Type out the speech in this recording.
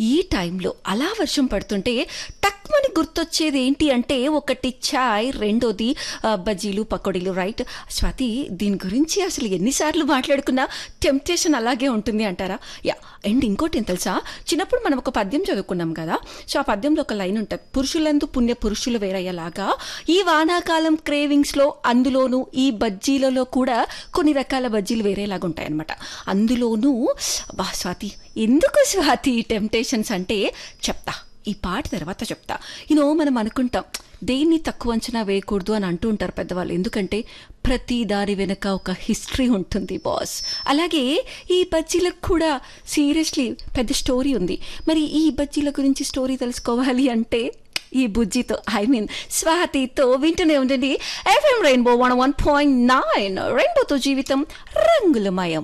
ఈ టైంలో అలా వర్షం పడుతుంటే టక్మని గుర్తొచ్చేది ఏంటి అంటే ఒకటి చాయ్ రెండోది ఆ, బజ్జీలు పకోడీలు రైట్ స్వాతి దీని గురించి అసలు ఎన్నిసార్లు మాట్లాడుకున్నా టెంప్టేషన్ అలాగే ఉంటుంది అంటారా యా అండ్ ఇంకోటి ఏం తెలుసా చిన్నప్పుడు మనం ఒక పద్యం చదువుకున్నాం కదా సో ఆ పద్యంలో ఒక లైన్ ఉంటుంది పురుషులందు పుణ్య పురుషులు వేరయ్యేలాగా ఈ వానాకాలం క్రేవింగ్స్లో అందులోనూ ఈ బజ్జీలలో కూడా కొన్ని రకాల బజ్జీలు వేరేలాగా ఉంటాయన్నమాట అందులోనూ బా స్వాతి ఎందుకు స్వాతి టెంప్టేషన్స్ అంటే చెప్తా ఈ పాట తర్వాత చెప్తా యూనో మనం అనుకుంటాం దేన్ని తక్కువ అంచనా వేయకూడదు అని అంటూ ఉంటారు పెద్దవాళ్ళు ఎందుకంటే ప్రతి దారి వెనక ఒక హిస్టరీ ఉంటుంది బాస్ అలాగే ఈ బజ్జీలకు కూడా సీరియస్లీ పెద్ద స్టోరీ ఉంది మరి ఈ బజ్జీల గురించి స్టోరీ తెలుసుకోవాలి అంటే ఈ బుజ్జితో ఐ మీన్ స్వాతితో వింటూనే ఉండండి FM rainbow one one point nine రెయిన్బోతో జీవితం రంగులమయం